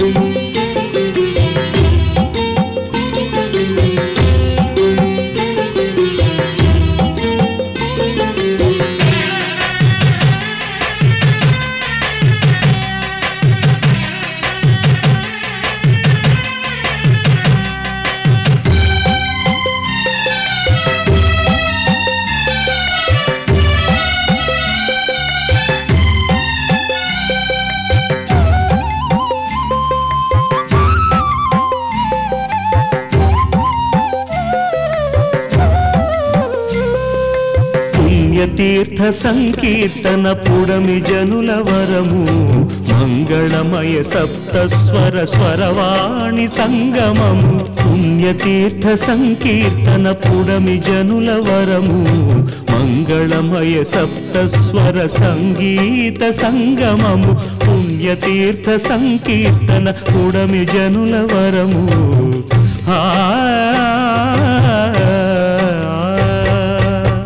పుణ్యతీర్థ సంకీర్తన పుడమి జనుల వరము మంగళమయ సప్తస్వర స్వరవాణి సంగమము పుణ్యతీర్థ సంకీర్తన పుడమి జనుల వరము మంగళమయ సప్తస్వర సంగీత సంగమము పుణ్యతీర్థ సంకీర్తన పుడమి జనుల వరము ఆ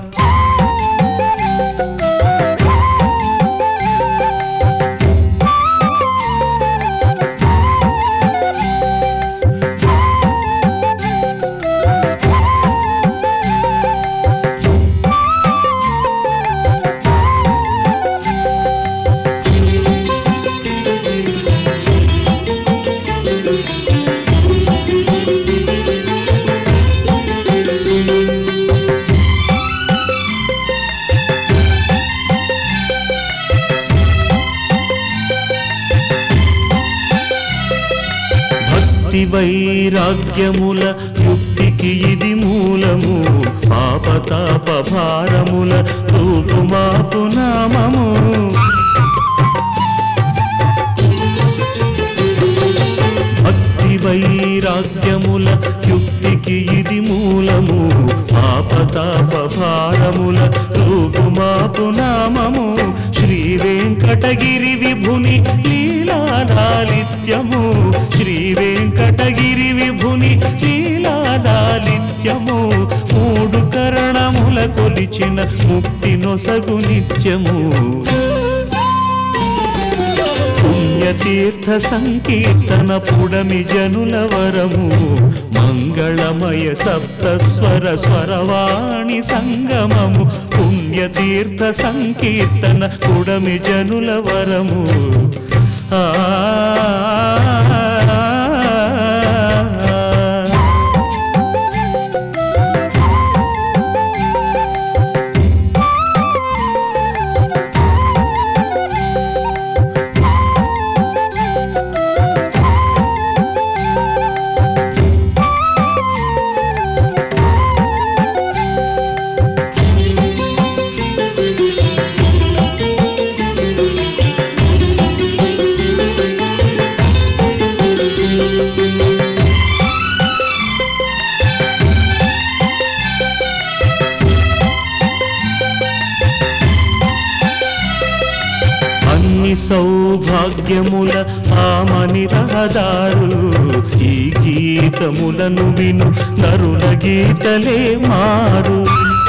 భక్తి వైరాగ్యముల యుక్తికి ఇది మూలము పాపతాప భారముల రూపుమాపు నామము భక్తి వైరాగ్యముల యుక్తికి ఇది మూలము పాపతాప భారముల రూపుమాపు నామము శ్రీ వెంకటగిరి విభుని లీలాలాలిత్యము శ్రీ వెంకటగిరి విభుని లీలాలాలిత్యము మూడు కరణముల కొలిచిన ముక్తి నొసగు నిత్యము పుణ్యతీర్థ సంకీర్తన పుడమి జనుల వరము మంగళమయ సప్తస్వర స్వరవాణి సంగమము పుణ్యతీర్థ సంకీర్తన పుడమి జనుల వరము ఆ అన్ని సౌభాగ్యముల ఆమని రహదారులు ఈ గీతములను విను నరుల గీతలే మారు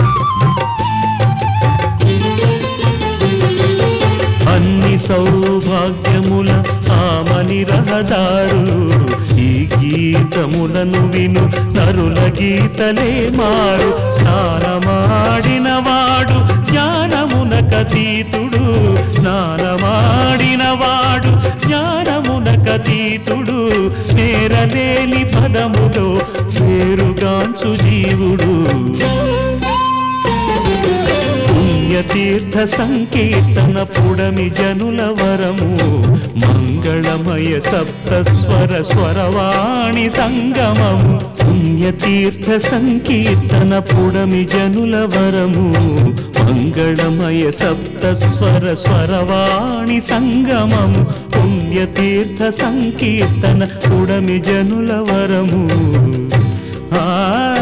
అన్ని సౌభాగ్యముల ఆమని రహదారులు ఈ గీతములను విను నరుల గీతలే మారు స్నానమాడిన వాడు జ్ఞానమునకతీతుడు స్నానమాడిన వాడు జ్ఞానమునకతీతుడు నేరలేని పదములో పేరుగాంచు జీవుడు పుణ్యతీర్థ సంకీర్తన పుడమి జనుల వరము మంగళమయ సప్తస్వర స్వరవాణి సంగమము పుణ్యతీర్థ సంకీర్తన పుడమి జనుల వరము మంగళమయ సప్తస్వర స్వరవాణి సంగమము పుణ్యతీర్థ సంకీర్తన పుడమి జనుల వరము ఆ